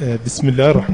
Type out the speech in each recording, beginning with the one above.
بسم الله الرحمن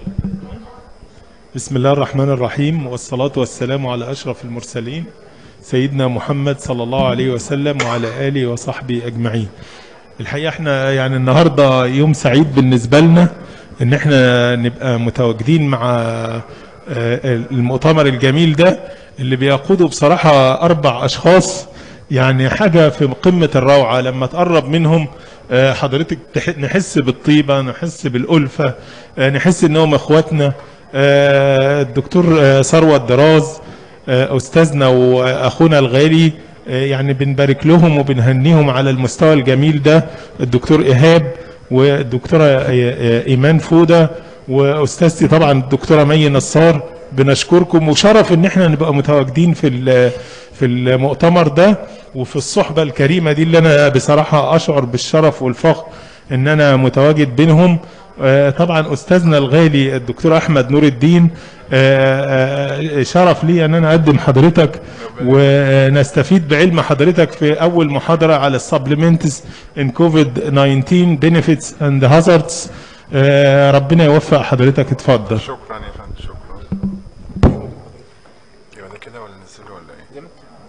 بسم الله الرحمن الرحيم والصلاة والسلام على أشرف المرسلين سيدنا محمد صلى الله عليه وسلم وعلى آله وصحبه أجمعين الحقيقة احنا يعني النهاردة يوم سعيد بالنسبة لنا ان احنا نبقى متواجدين مع المؤتمر الجميل ده اللي بيقوده بصراحة أربع أشخاص يعني حاجة في قمة الروعة لما تقرب منهم حضرتك نحس بالطيبة نحس بالألفة نحس انهم اخواتنا الدكتور ثروت دراز استاذنا واخونا الغالي يعني بنبارك لهم وبنهنيهم على المستوى الجميل ده الدكتور ايهاب والدكتوره ايمان فوده واستاذتي طبعا الدكتوره مي نصار بنشكركم وشرف ان احنا نبقى متواجدين في في المؤتمر ده وفي الصحبه الكريمه دي اللي انا بصراحه اشعر بالشرف والفخر ان انا متواجد بينهم طبعا استاذنا الغالي الدكتور احمد نور الدين شرف لي ان انا اقدم حضرتك ونستفيد بعلم حضرتك في اول محاضره على السبلمنتس ان كوفيد 19 بنفيتس اند هازاردز ربنا يوفق حضرتك اتفضل شكرا يا فندم شكرا يبقى ده كده ولا ننزله ولا ايه؟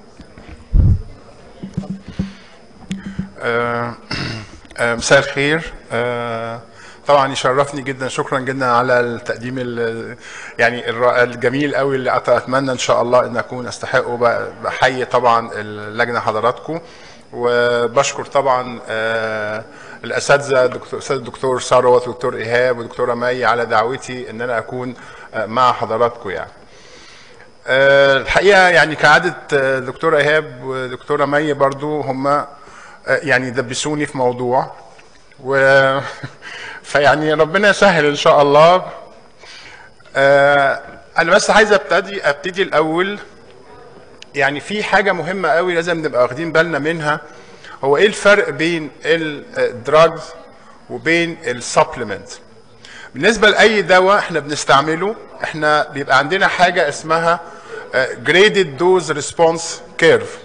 آه، آه، مساء الخير آه، طبعا يشرفني جدا شكرا جدا على التقديم ال- يعني الر- الجميل قوي اللي أت- اتمنى ان شاء الله ان اكون استحقه ب- بحيي طبعا اللجنه حضراتكم وبشكر طبعا آه، الاساتذه دكتور استاذ الدكتور ثروت ودكتور ايهاب ودكتوره مي على دعوتي ان انا اكون آه، مع حضراتكم يعني آه، الحقيقه يعني كعاده آه، دكتوره ايهاب ودكتوره مي برضو هم يعني دبسوني في موضوع و فيعني ربنا يسهل ان شاء الله آه، انا بس عايز ابتدي ابتدي الاول يعني في حاجه مهمه قوي لازم نبقى واخدين بالنا منها هو ايه الفرق بين الدراجز وبين السبلمنت بالنسبه لاي دواء احنا بنستعمله احنا بيبقى عندنا حاجه اسمها جريدد دوز ريسبونس كيرف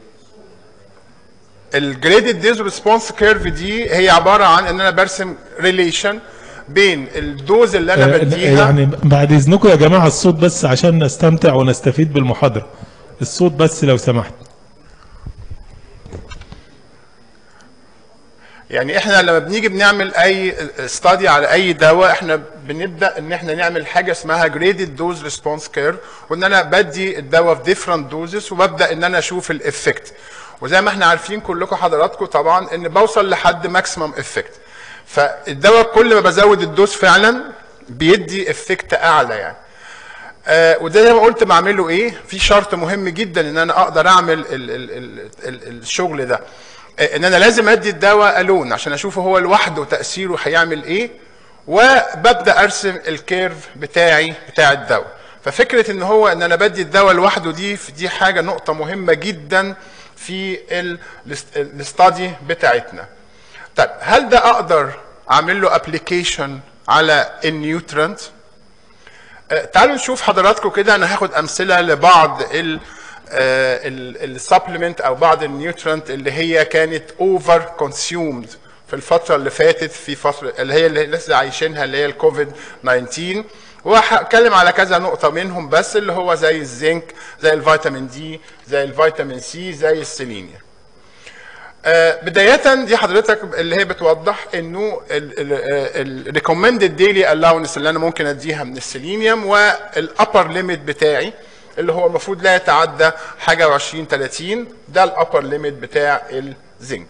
الجريدد ديز ريسبونس كيرف دي هي عباره عن ان انا برسم ريليشن بين الدوز اللي انا بديها يعني بعد اذنكم يا جماعه الصوت بس عشان نستمتع ونستفيد بالمحاضره الصوت بس لو سمحت يعني احنا لما بنيجي بنعمل اي ستادي على اي دواء احنا بنبدا ان احنا نعمل حاجه اسمها جريدد دوز ريسبونس كيرف وان انا بدي الدواء في ديفرنت دوزز وببدا ان انا اشوف الافكت وزي ما احنا عارفين كلكم حضراتكم طبعا ان بوصل لحد ماكسيمم افكت فالدواء كل ما بزود الدوز فعلا بيدي افكت اعلى يعني آه وده زي ما قلت بعمله ايه في شرط مهم جدا ان انا اقدر اعمل ال ال ال ال الشغل ده آه ان انا لازم ادي الدواء الون عشان اشوفه هو لوحده تاثيره هيعمل ايه وببدا ارسم الكيرف بتاعي بتاع الدواء ففكره ان هو ان انا بدي الدواء لوحده دي دي حاجه نقطه مهمه جدا في الاستادي بتاعتنا طيب هل ده اقدر اعمل له ابلكيشن على النيوترنت تعالوا نشوف حضراتكم كده انا هاخد امثله لبعض ال السبلمنت او بعض النيوترنت اللي هي كانت اوفر كونسيومد في الفتره اللي فاتت في فتره اللي هي اللي لسه عايشينها اللي هي الكوفيد 19 وهتكلم على كذا نقطه منهم بس اللي هو زي الزنك زي الفيتامين دي زي الفيتامين سي زي السيلينيوم آه بداية دي حضرتك اللي هي بتوضح انه الريكومندد ديلي الاونس اللي انا ممكن اديها من السيلينيوم والابر ليميت بتاعي اللي هو المفروض لا يتعدى حاجة و20 30 ده الابر ليميت بتاع الزنك.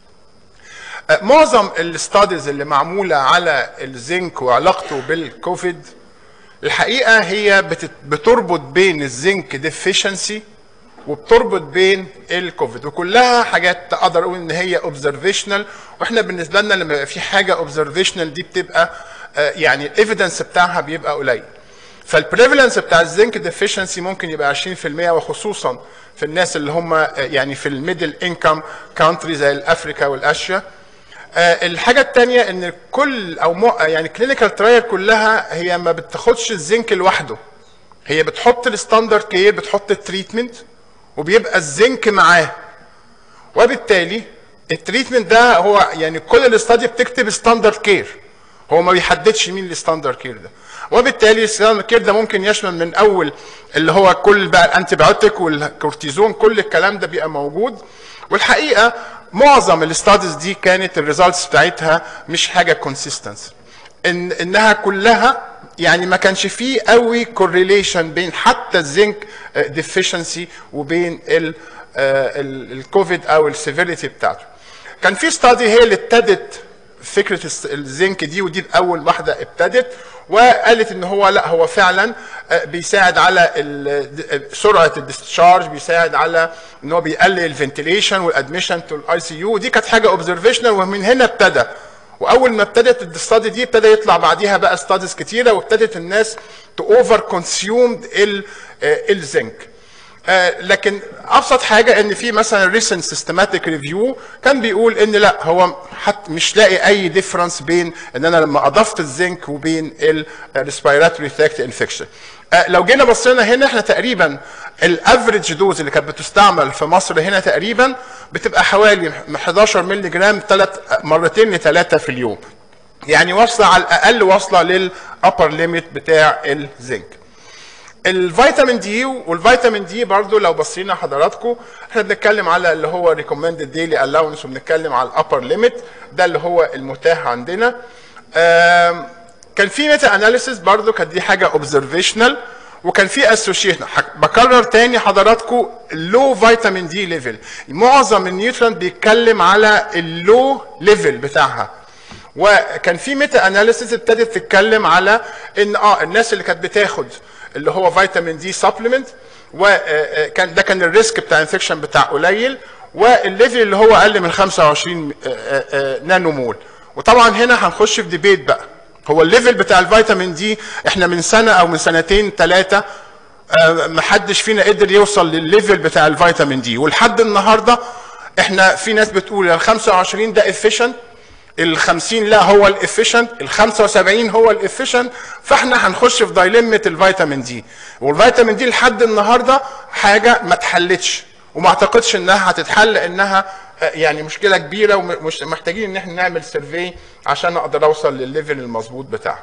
آه معظم الستاديز اللي معمولة على الزنك وعلاقته بالكوفيد الحقيقة هي بتربط بين الزنك ديفيشنسي وبتربط بين الكوفيد وكلها حاجات اقدر اقول ان هي اوبزرفيشنال واحنا بالنسبه لنا لما يبقى في حاجه اوبزرفيشنال دي بتبقى يعني الايفيدنس بتاعها بيبقى قليل فالبريفالنس بتاع الزنك ديفيشنسي ممكن يبقى 20% وخصوصا في الناس اللي هم يعني في الميدل انكم كونتري زي الافريكا والاشيا الحاجه الثانيه ان كل او يعني كلينيكال ترايل كلها هي ما بتاخدش الزنك لوحده هي بتحط الستاندرد كير بتحط التريتمنت وبيبقى الزنك معاه وبالتالي التريتمنت ده هو يعني كل الاستادي بتكتب ستاندرد كير هو ما بيحددش مين الستاندرد كير ده وبالتالي الستاندرد كير ده ممكن يشمل من اول اللي هو كل بقى الانتي بايوتيك والكورتيزون كل الكلام ده بيبقى موجود والحقيقه معظم الاستاديز دي كانت الريزلتس بتاعتها مش حاجه كونسيستنس ان انها كلها يعني ما كانش فيه قوي كورليشن بين حتى الزنك ديفيشنسي وبين الكوفيد او السيفيريتي بتاعته كان في ستادي هي اللي ابتدت فكره الزنك دي ودي اول واحده ابتدت وقالت ان هو لا هو فعلا بيساعد على سرعه الديسشارج بيساعد على ان هو بيقلل الفنتيليشن والادميشن تو الاي سي يو ودي كانت حاجه اوبزرفيشنال ومن هنا ابتدى واول ما ابتدت الاستادي دي ابتدى يطلع بعديها بقى ستاديز كتيره وابتدت الناس تو اوفر كونسيومد الزنك آه لكن ابسط حاجه ان في مثلا ريسنت سيستماتيك ريفيو كان بيقول ان لا هو حتى مش لاقي اي ديفرنس بين ان انا لما اضفت الزنك وبين الريسبيراتوري تراكت انفكشن آه لو جينا بصينا هنا احنا تقريبا الافريج دوز اللي كانت بتستعمل في مصر هنا تقريبا بتبقى حوالي 11 مللي جرام ثلاث مرتين لثلاثه في اليوم يعني واصله على الاقل واصله للابر ليميت بتاع الزنك الفيتامين دي والفيتامين دي برضو لو بصينا حضراتكم احنا بنتكلم على اللي هو ريكومندد ديلي الاونس وبنتكلم على الابر ليميت ده اللي هو المتاح عندنا كان في ميتا اناليسيس برضو كانت دي حاجه اوبزرفيشنال وكان في اسوشيشن بكرر تاني حضراتكم اللو فيتامين دي ليفل معظم النيوترنت بيتكلم على اللو ليفل بتاعها وكان في ميتا اناليسيس ابتدت تتكلم على ان اه الناس اللي كانت بتاخد اللي هو فيتامين دي سبلمنت وكان ده كان الريسك بتاع انفكشن بتاع قليل والليفل اللي هو اقل من 25 نانو مول وطبعا هنا هنخش في ديبيت بقى هو الليفل بتاع الفيتامين دي احنا من سنه او من سنتين ثلاثه محدش فينا قدر يوصل للليفل بتاع الفيتامين دي ولحد النهارده احنا في ناس بتقول ال 25 ده افيشنت ال 50 لا هو الافيشنت ال 75 هو الافيشنت فاحنا هنخش في دايلمة الفيتامين دي والفيتامين دي لحد النهارده حاجه ما اتحلتش وما اعتقدش انها هتتحل لانها يعني مشكله كبيره ومش محتاجين ان احنا نعمل سيرفي عشان اقدر اوصل للليفل المظبوط بتاعها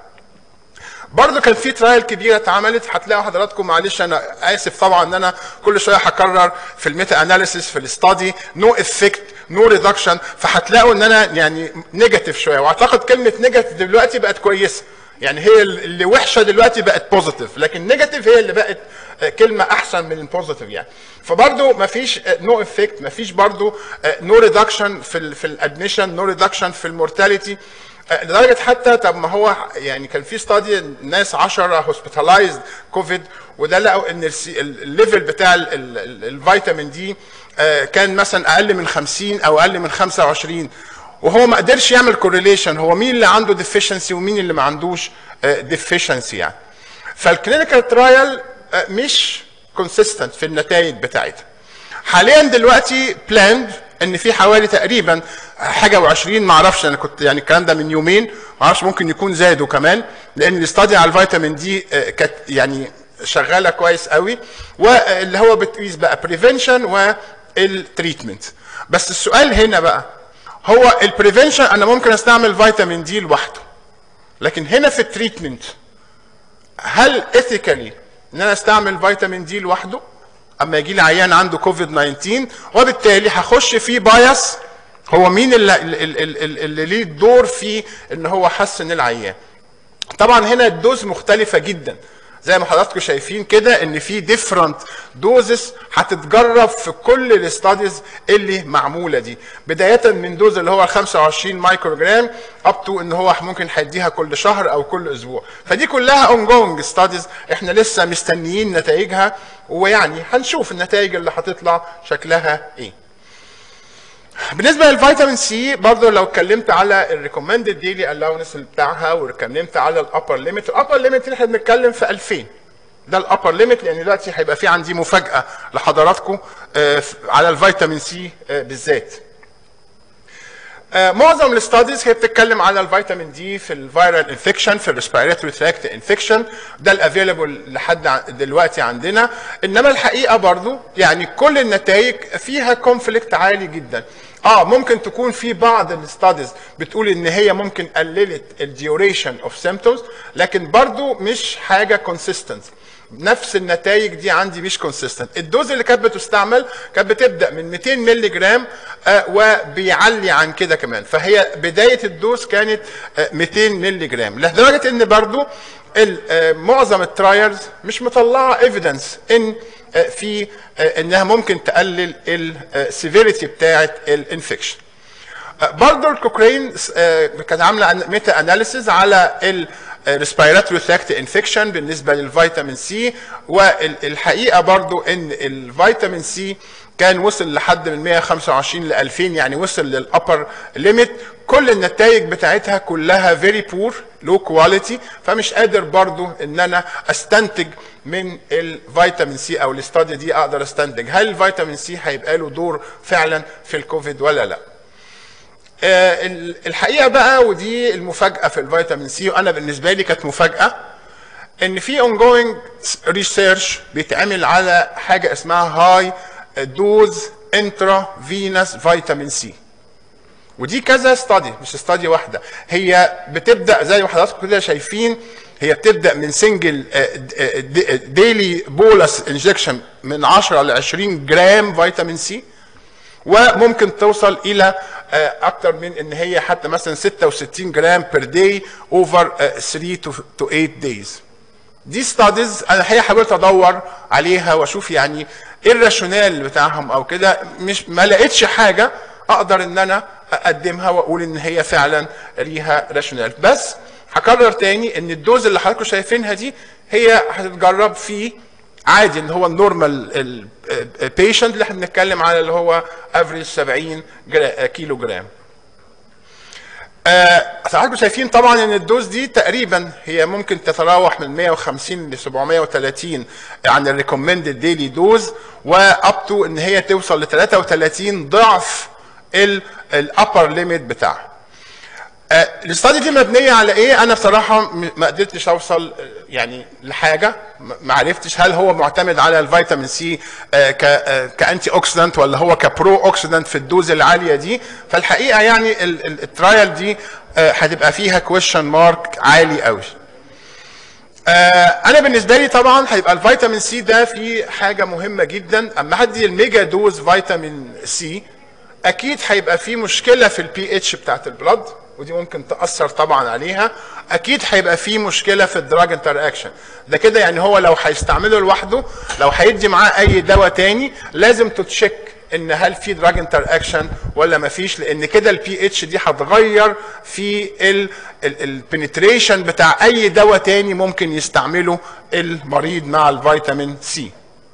برضه كان في ترايل كبيره اتعملت هتلاقوا حضراتكم معلش انا اسف طبعا ان انا كل شويه هكرر في الميتا اناليسيس في الاستادي نو افكت نو ريدكشن فهتلاقوا ان انا يعني نيجاتيف شويه واعتقد كلمه نيجاتيف دلوقتي بقت كويسه يعني هي اللي وحشه دلوقتي بقت بوزيتيف لكن نيجاتيف هي اللي بقت كلمه احسن من البوزيتيف يعني فبرضه ما فيش نو افكت ما فيش برضه نو ريدكشن في ال في الادميشن نو ريدكشن في المورتاليتي لدرجه حتى طب ما هو يعني كان في ستادي ناس 10 هوسبيتالايزد كوفيد وده لقوا ان الليفل بتاع الفيتامين دي كان مثلا اقل من 50 او اقل من 25 وهو ما قدرش يعمل كورليشن هو مين اللي عنده ديفيشنسي ومين اللي ما عندوش ديفيشنسي يعني فالكلينيكال ترايل مش كونسيستنت في النتائج بتاعتها حاليا دلوقتي بلاند ان في حوالي تقريبا حاجه و20 ما اعرفش انا كنت يعني الكلام ده من يومين ما اعرفش ممكن يكون زادوا كمان لان الاستادي على الفيتامين دي كانت يعني شغاله كويس قوي واللي هو بتقيس بقى بريفنشن والتريتمنت بس السؤال هنا بقى هو البريفنشن انا ممكن استعمل فيتامين دي لوحده لكن هنا في التريتمنت هل اثيكالي ان انا استعمل فيتامين دي لوحده اما يجي لي عيان عنده كوفيد 19 وبالتالي هخش فيه بايس هو مين اللي, اللي, اللي ليه الدور في ان هو حسن العيان طبعا هنا الدوز مختلفه جدا زي ما حضراتكم شايفين كده ان في ديفرنت دوزز هتتجرب في كل الاستاديز اللي معموله دي بدايه من دوز اللي هو 25 مايكرو جرام اب تو ان هو ممكن هيديها كل شهر او كل اسبوع فدي كلها اون جوينج ستاديز احنا لسه مستنيين نتائجها ويعني هنشوف النتائج اللي هتطلع شكلها ايه بالنسبه للفيتامين سي برضه لو اتكلمت على الريكومندد ديلي الاونس بتاعها واتكلمت على الابر ليميت الابر ليميت احنا بنتكلم في 2000 ده الابر ليميت لان دلوقتي هيبقى في عندي مفاجاه لحضراتكم على الفيتامين سي بالذات معظم الاستاديز هي بتتكلم على الفيتامين دي في الفيرال انفكشن في الريسبيراتوري تراكت انفكشن ده الافيلبل لحد دلوقتي عندنا انما الحقيقه برضو يعني كل النتائج فيها كونفليكت عالي جدا اه ممكن تكون في بعض الستاديز بتقول ان هي ممكن قللت الديوريشن اوف سيمبتومز لكن برضو مش حاجه كونسيستنت نفس النتائج دي عندي مش كونسيستنت الدوز اللي كانت بتستعمل كانت بتبدا من 200 مللي جرام آه وبيعلي عن كده كمان فهي بدايه الدوز كانت آه 200 مللي جرام لدرجه ان برضو آه معظم الترايلز مش مطلعه ايفيدنس ان في انها ممكن تقلل السيفيريتي بتاعه الانفكشن برضه الكوكرين كانت عامله ميتا اناليسيز على الريسبيراتوري تراكت انفكشن بالنسبه للفيتامين سي والحقيقه برضه ان الفيتامين سي كان وصل لحد من 125 ل 2000 يعني وصل للابر ليميت كل النتائج بتاعتها كلها فيري بور لو كواليتي فمش قادر برضو ان انا استنتج من الفيتامين سي او الاستادي دي اقدر استنتج هل الفيتامين سي هيبقى له دور فعلا في الكوفيد ولا لا آه الحقيقه بقى ودي المفاجاه في الفيتامين سي وانا بالنسبه لي كانت مفاجاه ان في ongoing ريسيرش بيتعمل على حاجه اسمها هاي دوز انترا فينس فيتامين سي ودي كذا ستادي مش ستادي واحده هي بتبدا زي ما حضراتكم كده شايفين هي بتبدا من سنجل ديلي بولس انجكشن من 10 ل 20 جرام فيتامين سي وممكن توصل الى اكتر من ان هي حتى مثلا 66 جرام بير داي اوفر 3 تو 8 دايز دي ستاديز انا الحقيقه حاولت ادور عليها واشوف يعني ايه الراشونال بتاعهم او كده مش ما لقيتش حاجه اقدر ان انا اقدمها واقول ان هي فعلا ليها راشونال بس هكرر تاني ان الدوز اللي حضراتكم شايفينها دي هي هتتجرب في عادي اللي هو النورمال بيشنت اللي احنا بنتكلم على اللي هو افريج 70 كيلو جرام حضراتكم شايفين طبعا ان الدوز دي تقريبا هي ممكن تتراوح من 150 ل 730 عن الريكومندد ديلي دوز واب تو ان هي توصل ل 33 ضعف الابر ليميت بتاعها. الاستادي دي مبنيه على ايه؟ انا بصراحه ما قدرتش اوصل يعني لحاجه ما عرفتش هل هو معتمد على الفيتامين سي كانتي اوكسيدنت ولا هو كبرو اوكسيدنت في الدوز العاليه دي فالحقيقه يعني الترايل دي هتبقى فيها كويشن مارك عالي قوي. انا بالنسبه لي طبعا هيبقى الفيتامين سي ده في حاجه مهمه جدا اما هدي الميجا دوز فيتامين سي اكيد هيبقى في مشكله في البي اتش بتاعت البلد ودي ممكن تاثر طبعا عليها اكيد هيبقى في مشكله في الدراج انتر اكشن ده كده يعني هو لو هيستعمله لوحده لو هيدي معاه اي دواء تاني لازم تتشك ان هل في دراج انتر اكشن ولا ما فيش لان كده البي اتش دي هتغير في البنتريشن بتاع اي دواء تاني ممكن يستعمله المريض مع الفيتامين سي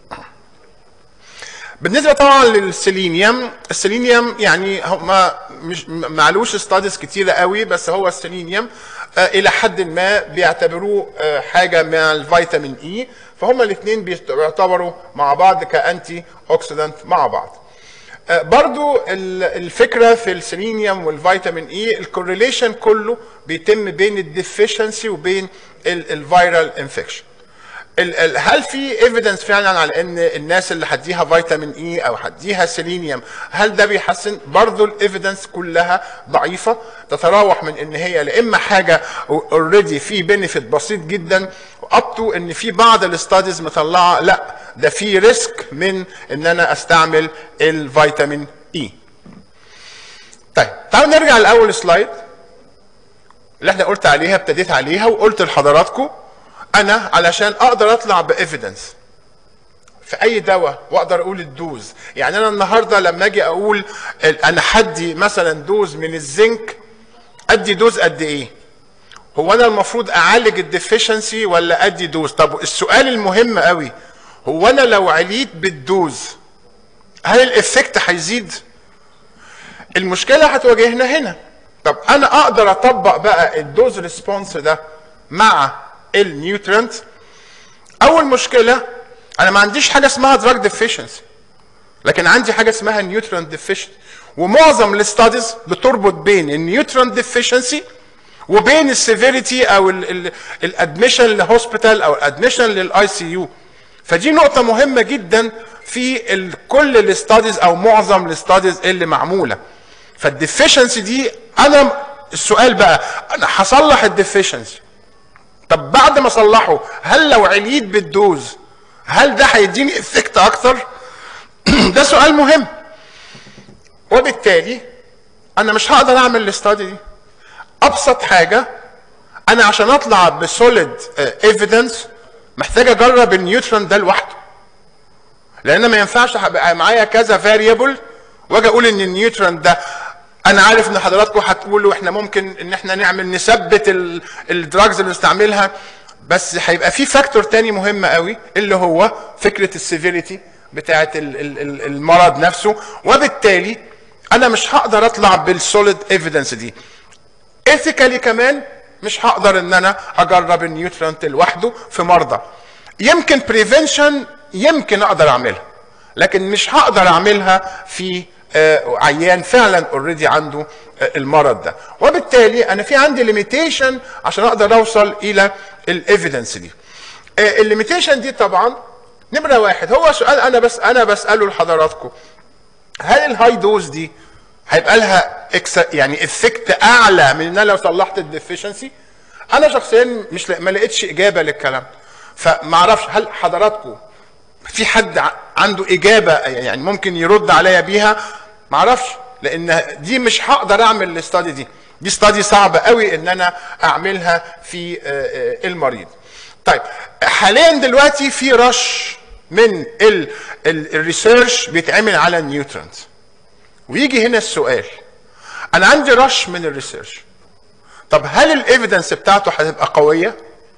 بالنسبه طبعا للسيلينيوم السيلينيوم يعني هما مش معلوش ستاديز كتيره قوي بس هو السيلينيوم آه الى حد ما بيعتبروه آه حاجه من الفيتامين اي فهما الاثنين بيعتبروا مع بعض كانتي اوكسيدنت مع بعض آه برضو الفكره في السيلينيوم والفيتامين اي الكورليشن كله بيتم بين الديفيشنسي وبين الفيرال انفكشن هل في ايفيدنس فعلا على ان الناس اللي هديها فيتامين اي او هديها سيلينيوم هل ده بيحسن برضه الايفيدنس كلها ضعيفه تتراوح من ان هي لا اما حاجه اوريدي في بينيفيت بسيط جدا اب تو ان في بعض الاستاديز مطلعه لا ده في ريسك من ان انا استعمل الفيتامين اي طيب تعالوا نرجع لاول سلايد اللي احنا قلت عليها ابتديت عليها وقلت لحضراتكم انا علشان اقدر اطلع بايفيدنس في اي دواء واقدر اقول الدوز يعني انا النهارده لما اجي اقول انا حدي مثلا دوز من الزنك ادي دوز قد ايه هو انا المفروض اعالج الديفيشنسي ولا ادي دوز طب السؤال المهم قوي هو انا لو عليت بالدوز هل الافكت هيزيد المشكله هتواجهنا هنا طب انا اقدر اطبق بقى الدوز ريسبونس ده مع النيوترنت اول مشكله انا ما عنديش حاجه اسمها دراج ديفيشنسي لكن عندي حاجه اسمها نيوترنت ديفيشنسي ومعظم الاستاديز بتربط بين النيوترنت ديفيشنسي وبين السيفيريتي او الادميشن لهوسبيتال او الادميشن للاي سي يو فدي نقطه مهمه جدا في كل الاستاديز او معظم الاستاديز اللي معموله فالديفيشنسي دي انا السؤال بقى انا هصلح الديفيشنسي طب بعد ما اصلحه هل لو عليت بالدوز هل ده هيديني افكت اكتر ده سؤال مهم وبالتالي انا مش هقدر اعمل الاستادي دي ابسط حاجه انا عشان اطلع بسوليد ايفيدنس محتاج اجرب النيوترون ده لوحده لان ما ينفعش هبقى معايا كذا فاريبل واجي اقول ان النيوترون ده انا عارف ان حضراتكم هتقولوا احنا ممكن ان احنا نعمل نثبت الدراجز اللي نستعملها بس هيبقى في فاكتور تاني مهم قوي اللي هو فكره السيفيريتي بتاعه المرض نفسه وبالتالي انا مش هقدر اطلع بالسوليد ايفيدنس دي ايثيكالي كمان مش هقدر ان انا اجرب النيوترونت لوحده في مرضى يمكن بريفنشن يمكن اقدر اعملها لكن مش هقدر اعملها في عيان فعلا اوريدي عنده المرض ده وبالتالي انا في عندي ليميتيشن عشان اقدر اوصل الى الايفيدنس دي الليميتيشن دي طبعا نمره واحد هو سؤال انا بس انا بساله لحضراتكم هل الهاي دوز دي هيبقى لها يعني افكت اعلى من ان انا لو صلحت الديفيشنسي انا شخصيا مش ما لقيتش اجابه للكلام فما اعرفش هل حضراتكم في حد عنده اجابه يعني ممكن يرد عليا بيها ما اعرفش لان دي مش هقدر اعمل الاستادي دي دي استادي صعبه قوي ان انا اعملها في المريض طيب حاليا دلوقتي في رش من الريسيرش بيتعمل على النيوترونز ويجي هنا السؤال انا عندي رش من الريسيرش طب هل الايفيدنس بتاعته هتبقى قويه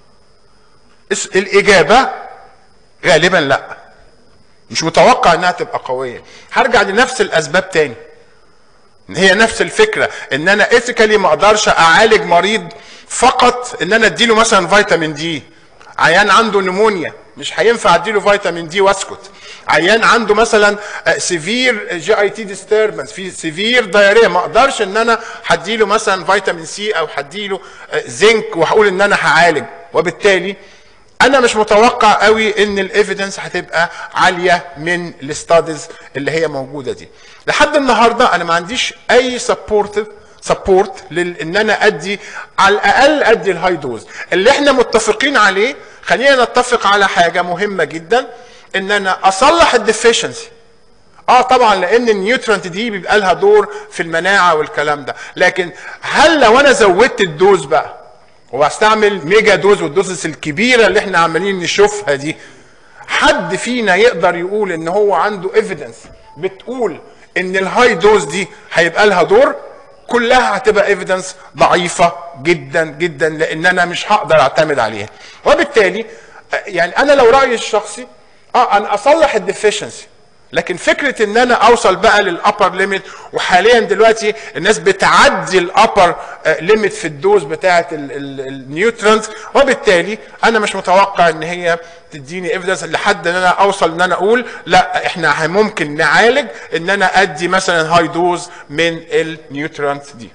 الاجابه غالبا لا مش متوقع انها تبقى قويه هرجع لنفس الاسباب تاني هي نفس الفكره ان انا ايثيكالي ما اقدرش اعالج مريض فقط ان انا اديله مثلا فيتامين دي عيان عنده نمونيا مش هينفع اديله فيتامين دي واسكت عيان عنده مثلا سيفير جي اي تي ديستربنس في سيفير دايريا ما اقدرش ان انا هديله مثلا فيتامين سي او هديله زنك وهقول ان انا هعالج وبالتالي انا مش متوقع قوي ان الايفيدنس هتبقى عاليه من الاستاديز اللي هي موجوده دي لحد النهارده انا ما عنديش اي سبورت سبورت ان انا ادي على الاقل ادي الهاي دوز اللي احنا متفقين عليه خلينا نتفق على حاجه مهمه جدا ان انا اصلح الديفيشنسي اه طبعا لان النيوترنت دي بيبقى لها دور في المناعه والكلام ده لكن هل لو انا زودت الدوز بقى وهستعمل ميجا دوز والدوزز الكبيره اللي احنا عمالين نشوفها دي حد فينا يقدر يقول ان هو عنده ايفيدنس بتقول ان الهاي دوز دي هيبقى لها دور كلها هتبقى ايفيدنس ضعيفه جدا جدا لان انا مش هقدر اعتمد عليها وبالتالي يعني انا لو رايي الشخصي اه انا اصلح الديفيشنسي لكن فكره ان انا اوصل بقى للابر ليميت وحاليا دلوقتي الناس بتعدي الابر ليميت في الدوز بتاعه النيوترونز وبالتالي انا مش متوقع ان هي تديني ايفيدنس لحد ان انا اوصل ان انا اقول لا احنا ممكن نعالج ان انا ادي مثلا هاي دوز من النيوترونز دي.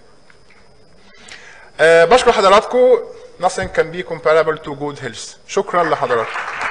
أه بشكر حضراتكم nothing can be comparable to good health شكرا لحضراتكم